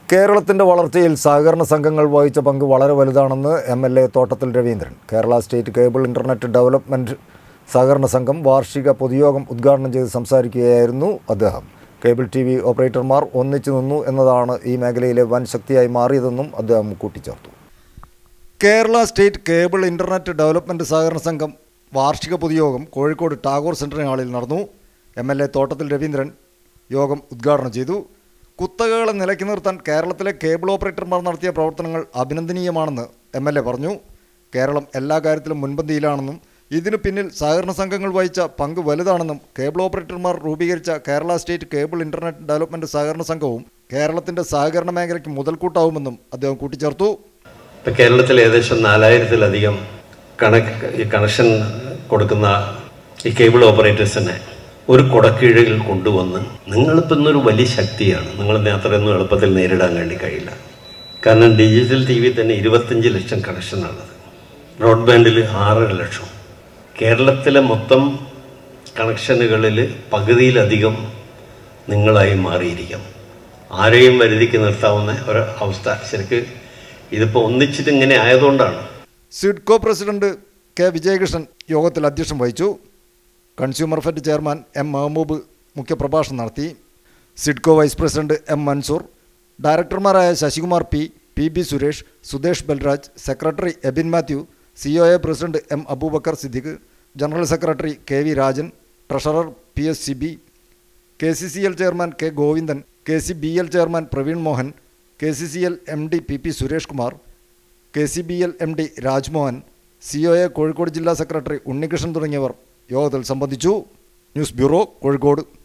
കേരളത്തിന്റെ വളർച്ചയിൽ സഹകരണ സംഘങ്ങൾ വഹിച്ച പങ്ക് വളരെ വലുതാണെന്ന് എം എൽ എ തോട്ടത്തിൽ Raveendran Kerala state cable internet development സഹകരണ സംഘം വാർഷിക പൊതുയോഗം ഉദ്ഘാടനം ചെയ്ത് സംസാരിക്കുകയായിരുന്നു അദ്ദേഹം കേബിൾ ടി വി ഓപ്പറേറ്റർമാർ ഒന്നിച്ചു നിന്നു എന്നതാണ് ഈ മേഖലയിലെ വൻ ശക്തിയായി മാറിയതെന്നും അദ്ദേഹം കൂട്ടിച്ചേർത്തു Kerala state cable internet development സഹകരണ സംഘം വാർഷിക പൊതുയോഗം കോഴിക്കോട് ടാഗോർ സെൻട്രൽ ഹാളിൽ നടന്നു എം എൽ എ തോട്ടത്തിൽ രവീന്ദ്രൻ യോഗം ഉദ്ഘാടനം ചെയ്തു കുത്തകകളെ നിലയ്ക്ക് നിർത്താൻ കേരളത്തിലെ കേബിൾ ഓപ്പറേറ്റർമാർ നടത്തിയ പ്രവർത്തനങ്ങൾ അഭിനന്ദനീയമാണെന്ന് എം എൽ എ പറഞ്ഞു കേരളം എല്ലാ കാര്യത്തിലും മുൻപന്തിയിലാണെന്നും ഇതിനു പിന്നിൽ സഹകരണ സംഘങ്ങൾ വഹിച്ച പങ്ക് വലുതാണെന്നും കേബിൾ ഓപ്പറേറ്റർമാർ രൂപീകരിച്ച Kerala state cable internet development സഹകരണ സംഘവും കേരളത്തിന്റെ സഹകരണ മേഖലയ്ക്ക് മുതൽക്കൂട്ടാവുമെന്നും അദ്ദേഹം കൂട്ടിച്ചേർത്തു ഇപ്പം കേരളത്തിൽ ഏകദേശം നാലായിരത്തിലധികം കണക്ക് ഈ കണക്ഷൻ കൊടുക്കുന്ന ഈ കേബിൾ ഓപ്പറേറ്റേഴ്സിനെ ഒരു കുടക്കീഴിൽ കൊണ്ടുവന്ന് നിങ്ങളിപ്പോൾ ഇന്നൊരു വലിയ ശക്തിയാണ് നിങ്ങൾ അത്രയൊന്നും എളുപ്പത്തിൽ നേരിടാൻ വേണ്ടി കഴിയില്ല കാരണം ഡിജിറ്റൽ ടി വി തന്നെ ഇരുപത്തഞ്ച് ലക്ഷം കണക്ഷനാണത് ബ്രോഡ്ബാൻഡിൽ ആറര ലക്ഷം കേരളത്തിലെ മൊത്തം കണക്ഷനുകളിൽ പകുതിയിലധികം നിങ്ങളായി മാറിയിരിക്കാം ആരെയും വരുതിക്ക് നിർത്താവുന്ന ഒരു അവസ്ഥ ശരിക്ക് ഇതിപ്പോൾ ഒന്നിച്ചിട്ട് ഇങ്ങനെ ആയതുകൊണ്ടാണ് സിഡ്കോ പ്രസിഡന്റ് കെ വിജയകൃഷ്ണൻ യോഗത്തിൽ അധ്യക്ഷം വഹിച്ചു consumer fed chairman M Mehaboob മുഖ്യപ്രഭാഷണം നടത്തി SIDCO vice president M Mansoor ഡയറക്ടർമാരായ Sasikumar P P B Suresh Sudesh Balraj secretary Ebin Mathew C O A president M Abubakar Siddique general secretary K V Rajan treasurer P S Sibi K C C L chairman K Govindan K C B L chairman Praveen Mohan K C C L M D P P Suresh Kumar K C B L M D Rajmohan C O A Kozhikode ജില്ലാ secretary Unnikrishnan തുടങ്ങിയവർ യോഗത്തിൽ സംബന്ധിച്ചു news bureau Kozhikode